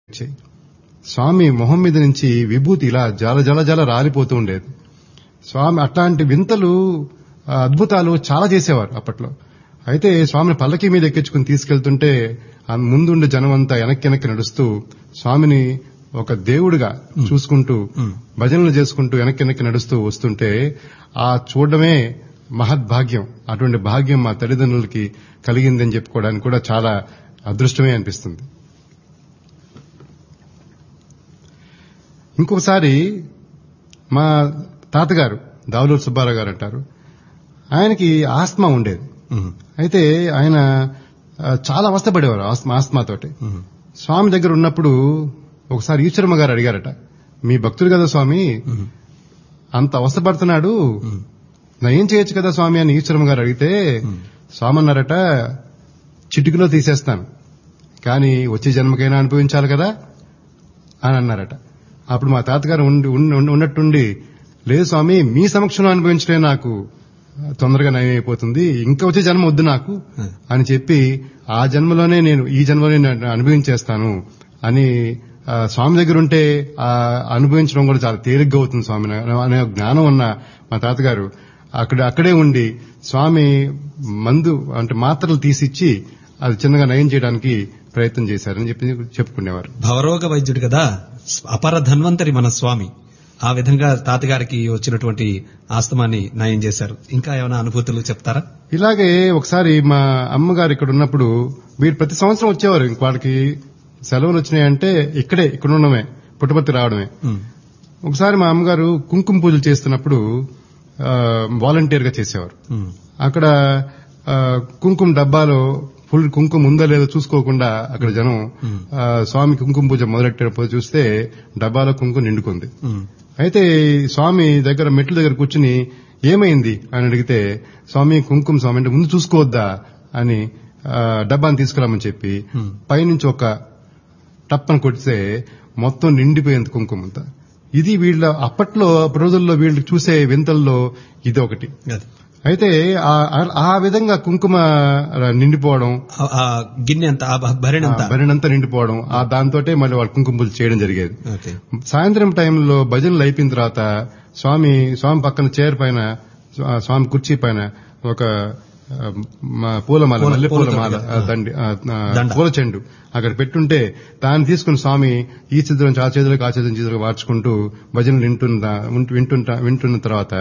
వచ్చాయి స్వామి మొహం మీద నుంచి విభూతి ఇలా జల జల జల రాలిపోతూ ఉండేది స్వామి అట్లాంటి వింతలు ఆ, అద్భుతాలు చాలా చేసేవారు అప్పట్లో అయితే స్వామిని పల్లకి మీద ఎక్కించుకుని తీసుకెళ్తుంటే ఆ ముందుండే జనం అంతా వెనక్కి వెనక్కి నడుస్తూ స్వామిని ఒక దేవుడిగా చూసుకుంటూ భజనలు చేసుకుంటూ వెనక్కి వెనక్కి నడుస్తూ వస్తుంటే ఆ చూడడమే మహద్భాగ్యం అటువంటి భాగ్యం మా తల్లిదండ్రులకి కలిగిందని చెప్పుకోవడానికి కూడా చాలా అదృష్టమే అనిపిస్తుంది ఇంకొకసారి మా తాతగారు దావులూరు సుబ్బారావు గారు అంటారు ఆయనకి ఆస్మా ఉండేది అయితే ఆయన ఆ, చాలా అవస్థపడేవారు ఆస్మా ఆస్మాతోటి స్వామి దగ్గర ఉన్నప్పుడు ఒకసారి ఈశ్వరమ్మ గారు అడిగారట మీ భక్తుడు కదా స్వామి అంత అవస్థపడుతున్నాడు నయం చేయొచ్చు కదా స్వామి అని ఈశ్వరమ్మ గారు అడిగితే స్వామి అన్నారట చిటికలో తీసేస్తాను కానీ వచ్చే జన్మకైనా అనుభవించాలి కదా అని అన్నారట అప్పుడు మా తాతగారు ఉండి ఉండి- ఉండి- ఉన్నట్టుండి లేదు స్వామి మీ సమక్షంలో అనుభవించడే నాకు తొందరగా నయం అయిపోతుంది ఇంకా వచ్చే జన్మ వద్దు నాకు అని చెప్పి ఆ జన్మలోనే నేను ఈ జన్మలోనే నేను అనుభవించేస్తాను అని ఆ, స్వామి దగ్గర ఉంటే ఆ అనుభవించడం కూడా చాలా తేలిగ్గా అవుతుంది స్వామి అనే జ్ఞానం ఉన్న మా తాతగారు అక్కడ అక్కడే ఉండి స్వామి మందు అంటే మాత్రలు తీసిచ్చి అది చిన్నగా నయం చేయడానికి ప్రయత్నం చేశారని చెప్పి చెప్పుకునేవారు భవరోగ వైద్యుడు కదా అపర ధన్వంతరి మన స్వామి ఆ విధంగా తాతగారికి వచ్చినటువంటి ఆస్తమాన్ని నయం చేశారు ఇంకా ఏమైనా అనుభూతులు చెప్తారా ఇలాగే ఒకసారి మా అమ్మగారు ఇక్కడ ఉన్నప్పుడు వీరు ప్రతి సంవత్సరం వచ్చేవారు ఇంక వాళ్ళకి సెలవులు వచ్చినాయంటే ఇక్కడే ఇక్కడ ఉండడమే పుట్టపర్తి రావడమే ఉమ్. ఒకసారి మా అమ్మగారు కుంకుమ పూజలు చేస్తున్నప్పుడు వాలంటీర్ గా చేసేవారు ఉమ్. అక్కడ ఆ, కుంకుమ డబ్బాలో ఫుల్ కుంకుమ ఉందా లేదో చూసుకోకుండా అక్కడ జనం ఆ, స్వామి కుంకుమ పూజ మొదలెట్టేటప్పుడు చూస్తే డబ్బాలో కుంకుమ నిండుకుంది ఉమ్. అయితే స్వామి దగ్గర మెట్ల దగ్గర కూర్చుని ఏమైంది అని అడిగితే స్వామి కుంకుమ స్వామి అంటే ముందు చూసుకోవద్దా అని ఆ, డబ్బాని తీసుకురామని చెప్పి పైనుంచి ఒక టప్పని కొడితే మొత్తం నిండిపోయింది కుంకుమ అంతా ఇది వీళ్ళ అప్పట్లో అప్పటి రోజుల్లో వీళ్ళు చూసే వింతల్లో ఇది ఒకటి అది. అయితే ఆ- ఆ విధంగా కుంకుమ నిండిపోవడం ఆ- ఆ గిన్నె అంత ఆ భరిణి అంత బరినంతా నిండిపోవడం ఆ దాంతోటే మళ్ళీ వాళ్ళు కుంకుమ పూజ చేయడం జరిగేది ఓకే సాయంత్రం టైంలో భజనలు అయిపోయిన తర్వాత స్వామి స్వామి పక్కన చైర్ పైన స్వా- స్వామి కుర్చీ పైన ఒక ఆ, మా పూలమాల పూల- మల్లె పూల పూలమాల దండ. ఆ, దండి ఆ, ఆ, దండ. పూల చెండు అక్కడ పెట్టుంటే దాన్ని తీసుకుని స్వామి ఈ చిత్రం నుంచి ఆ చేతులకు ఆ చేతుల చేతులకు మార్చుకుంటూ భజనలు వింటున్న వింటు- వింటుంటా వింటున్న తర్వాత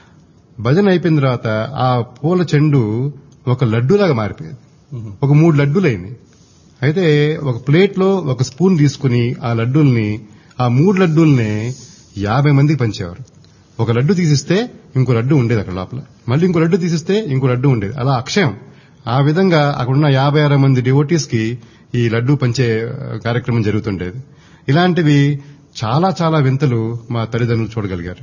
భజన అయిపోయిన తర్వాత ఆ పూల చెండు ఒక లడ్డూలాగా మారిపోయింది ఒక మూడు లడ్డూలైంది అయితే ఒక ప్లేట్ లో ఒక స్పూన్ తీసుకుని ఆ లడ్డూల్ని ఆ మూడు లడ్డూల్ని యాభై మందికి పంచేవారు ఒక లడ్డు తీసిస్తే ఇంకో లడ్డు ఉండేది అక్కడ లోపల మళ్ళీ ఇంకో లడ్డు తీసిస్తే ఇంకో లడ్డు ఉండేది అలా అక్షయం ఆ విధంగా అక్కడున్న యాభై అరవై మంది డివోటీస్ కి ఈ లడ్డు పంచే ఆ, కార్యక్రమం జరుగుతుండేది ఇలాంటివి చాలా చాలా వింతలు మా తల్లిదండ్రులు చూడగలిగారు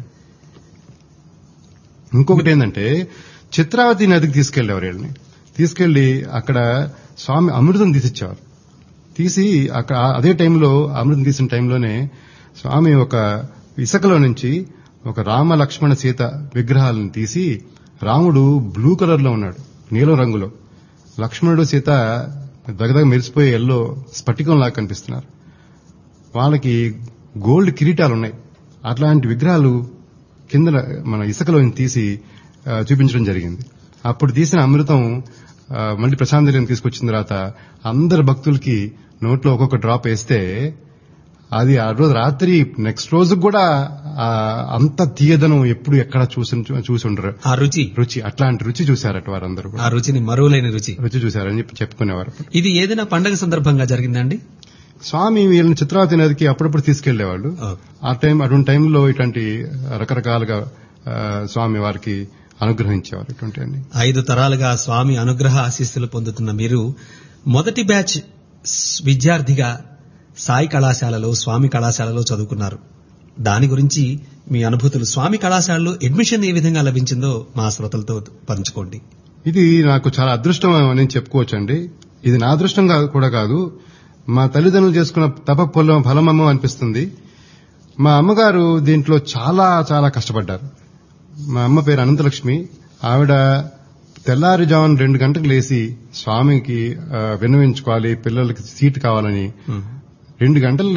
ఇంకొకటి ఏంటంటే చిత్రావతి నదికి తీసుకెళ్లేవారు వీళ్ళని తీసుకెళ్లి అక్కడ స్వామి అమృతం తీసిచ్చేవారు తీసి అక్కడ అదే టైంలో అమృతం తీసిన టైంలోనే స్వామి ఒక ఇసుకలో నుంచి ఒక రామ లక్ష్మణ సీత విగ్రహాలను తీసి రాముడు బ్లూ కలర్ లో ఉన్నాడు నీలం రంగులో లక్ష్మణుడు సీత దగదగ మెరిసిపోయే ఎల్లో స్ఫటికంలా కనిపిస్తున్నారు వాళ్ళకి గోల్డ్ కిరీటాలు ఉన్నాయి అట్లాంటి విగ్రహాలు కింద మన ఇసుకలో తీసి ఆ, చూపించడం జరిగింది అప్పుడు తీసిన అమృతం ఆ, మళ్ళీ ప్రశాంతరం తీసుకొచ్చిన తర్వాత అందరు భక్తులకి నోట్లో ఒక్కొక్క డ్రాప్ వేస్తే అది ఆ రోజు రాత్రి నెక్స్ట్ రోజు కూడా ఆ, అంత తీయదనం ఎప్పుడు ఎక్కడ చూసి చూసి ఉండరు ఆ రుచి రుచి అట్లాంటి రుచి చూశారట వారందరూ కూడా ఆ రుచిని మరువలేని రుచి రుచి చూశారని చెప్పి చెప్పుకునేవారు ఇది ఏదైనా పండగ సందర్భంగా జరిగిందండి స్వామి వీళ్ళని చిత్రావతి నదికి అప్పుడప్పుడు తీసుకెళ్లేవాళ్ళు ఆ టైం అటువంటి టైంలో ఇట్లాంటి రకరకాలుగా ఆ, స్వామి వారికి అనుగ్రహించేవారు ఇటువంటి అన్ని ఐదు తరాలుగా స్వామి అనుగ్రహ ఆశీస్సులు పొందుతున్న మీరు మొదటి బ్యాచ్ స్- విద్యార్థిగా సాయి కళాశాలలో స్వామి కళాశాలలో చదువుకున్నారు దాని గురించి మీ అనుభూతులు స్వామి కళాశాలలో అడ్మిషన్ ఏ విధంగా లభించిందో మా శ్రోతలతో పంచుకోండి ఇది నాకు చాలా అదృష్టం అని చెప్పుకోవచ్చండి ఇది నా అదృష్టం కాదు- కూడా కాదు మా తల్లిదండ్రులు చేసుకున్న తప పొలం ఫలమేమో అనిపిస్తుంది మా అమ్మగారు దీంట్లో చాలా చాలా కష్టపడ్డారు మా అమ్మ పేరు అనంతలక్ష్మి ఆవిడ తెల్లారుజామున రెండు గంటలకు లేచి స్వామికి ఆ, విన్నవించుకోవాలి పిల్లలకి సీట్ కావాలని రెండు గంటలు